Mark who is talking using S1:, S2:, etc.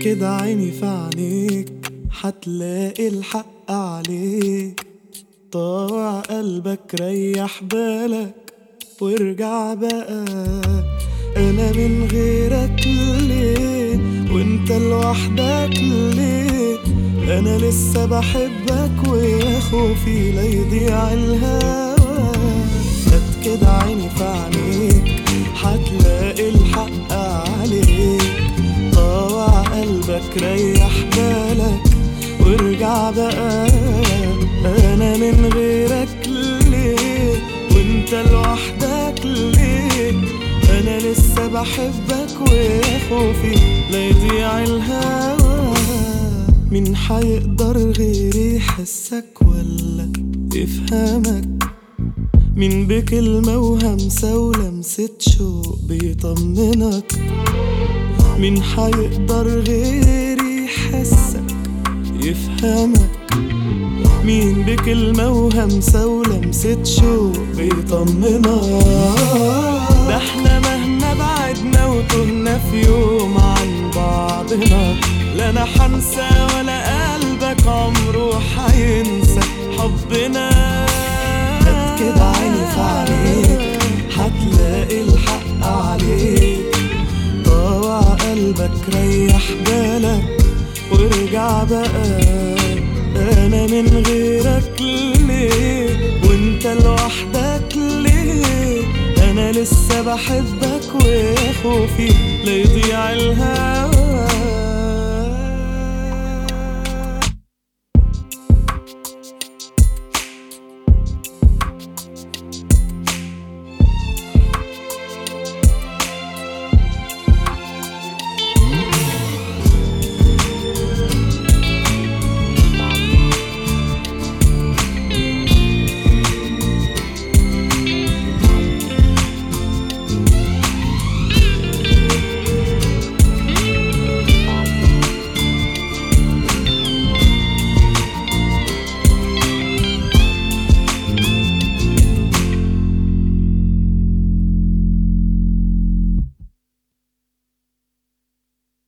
S1: أكد عيني في عينيك حتلاقي الحق عليك طاوع قلبك ريح بالك وارجع بقى أنا من غيرك ليه وانت لوحدك ليه أنا لسه بحبك ويا خوفي لا يضيع الهوى أكد عيني في عينيك حتلاقي الحق عليك طاوع قلبك ريح بالك وارجع بقى انا من غيرك ليه وانت لوحدك ليه انا لسه بحبك ويا خوفي لا يضيع الهوى مين حيقدر غيري يحسك ولا يفهمك مين بكلمة وهمسة ولمسة شوق بيطمنك مين حيقدر غيري يحسك يفهمك مين بكلمة وهمسة ولمسة شوق بيطمنك ده احنا مهما بعدنا وتهنا في يوم عن بعضنا لا انا حنسى ولا قلبك عمره حينسى حبنا كده عيني في عينيك هتلاقي الحق عليك طاوع قلبك ريح بالك وارجع بقى انا من غيرك ليه وانت لوحدك ليه انا لسه بحبك ويا خوفي لا يضيع الهوى